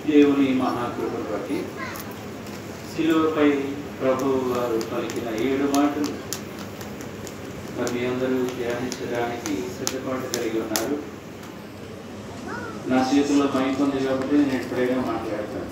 దేవుని మహాకృపను బట్టి శిలువపై ప్రభు వారు పలికిన ఏడు మాటలు మరి మీ అందరూ ధ్యానించడానికి సిద్ధపాటు కలిగి ఉన్నారు నా చేతుల్లో మైక్ ఉంది కాబట్టి నేను ఎప్పుడైనా మాట్లాడతాను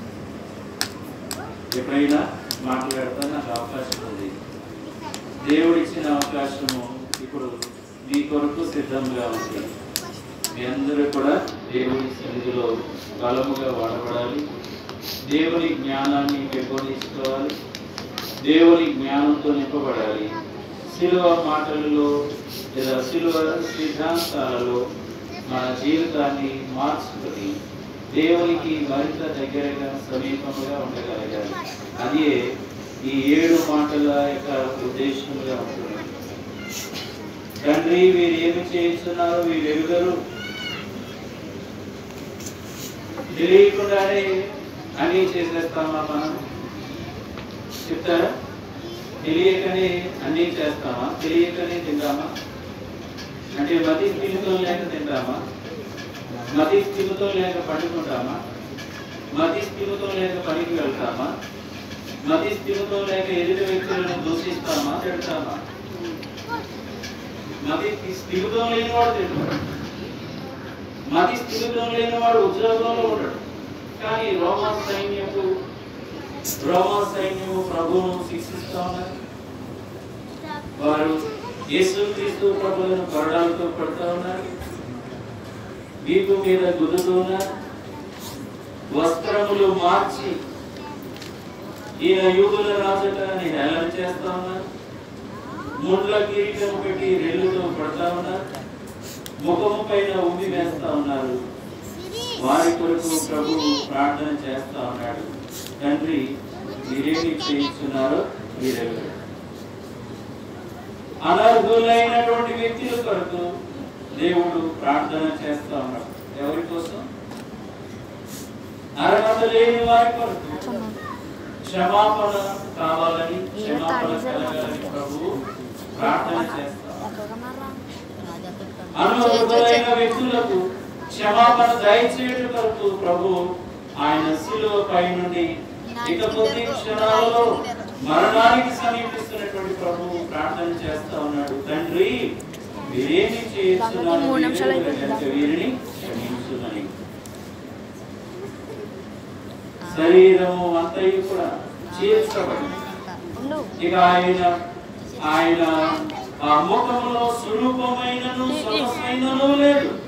ఎప్పుడైనా మాట్లాడతాను నాకు అవకాశం ఉంది దేవుడు ఇచ్చిన అవకాశము ఇప్పుడు మీ కొరకు సిద్ధంగా ఉంది మీ అందరూ కూడా దేవుని సన్నిధిలో బలముగా వాడబడాలి దేవుని జ్ఞానాన్ని పెంపొందించుకోవాలి దేవుని జ్ఞానంతో నింపబడాలి శిలువ మాటలలో లేదా శిలువ సిద్ధాంతాలలో మన జీవితాన్ని మార్చుకొని దేవునికి మరింత దగ్గరగా సమీపంగా ఉండగలగాలి అదే ఈ ఏడు మాటల యొక్క ఉద్దేశంగా ఉంటుంది తండ్రి వీరు ఏమి చేస్తున్నారు వీరు ఎరుగరు తెలియకుండానే అన్నీ చేసేస్తామా మనం చెప్తారా తెలియకనే అన్నీ చేస్తామా తెలియకనే తింటామా అంటే మతి స్థిమితం లేక తింటామా మతి స్థిమితం లేక పండుకుంటామా మతి స్థిమితం లేక పనికి వెళ్తామా మతి స్థిమితం లేక ఎదుటి వ్యక్తులను దూషిస్తామా తిడతామా మతి స్థిమితం లేని వాడు తింటాడు మతి స్థిమితం లేని వాడు ఉద్యోగంలో ఉంటాడు కానీ రోమా సైన్యము రోమా సైన్యము ప్రభువును శిక్షిస్తా ఉన్నారు వారు యేసుక్రీస్తు ప్రభువులను కొరడాలతో కొడతా ఉన్నారు వీపు మీద గుద్దుతూ ఉన్నారు వస్త్రములు మార్చి ఈయన యూదుల రాజట అని హేళన చేస్తా ఉన్నారు ముండ్ల కిరీటం పెట్టి రెల్లుతో కొడతా ఉన్నారు ముఖము పైన ఉమ్మి వేస్తా ఉన్నారు వారి కొరకు ప్రభు ప్రార్థన చేస్తా ఉన్నాడు తండ్రి మీరేమి చేయిస్తున్నారో మీరెవరు అనర్హులైనటువంటి వ్యక్తుల కొరకు దేవుడు ప్రార్థన చేస్తా ఉన్నాడు ఎవరి కోసం అర్హత లేని వారి కొరకు క్షమాపణ కావాలని క్షమాపణ కలగాలని ప్రభు ప్రార్థన చేస్తా అనుభవైన వ్యక్తులకు క్షమాపణ దయచేయడం కొరకు ప్రభు ఆయన శిలువ పై నుండి ఇక కొద్ది క్షణాలలో మరణానికి సమీపిస్తున్నటువంటి ప్రభు ప్రార్థన చేస్తా ఉన్నాడు తండ్రి వీరేమి చేస్తున్నారు మూడు నిమిషాలు అయిపోయిందా? వీరిని క్షమించుమని శరీరము అంతయు కూడా చీల్చబడి ఉండు ఇక ఆయన ఆయన ఆ ముఖములో స్వరూపమైనను సొగసైనను లేదు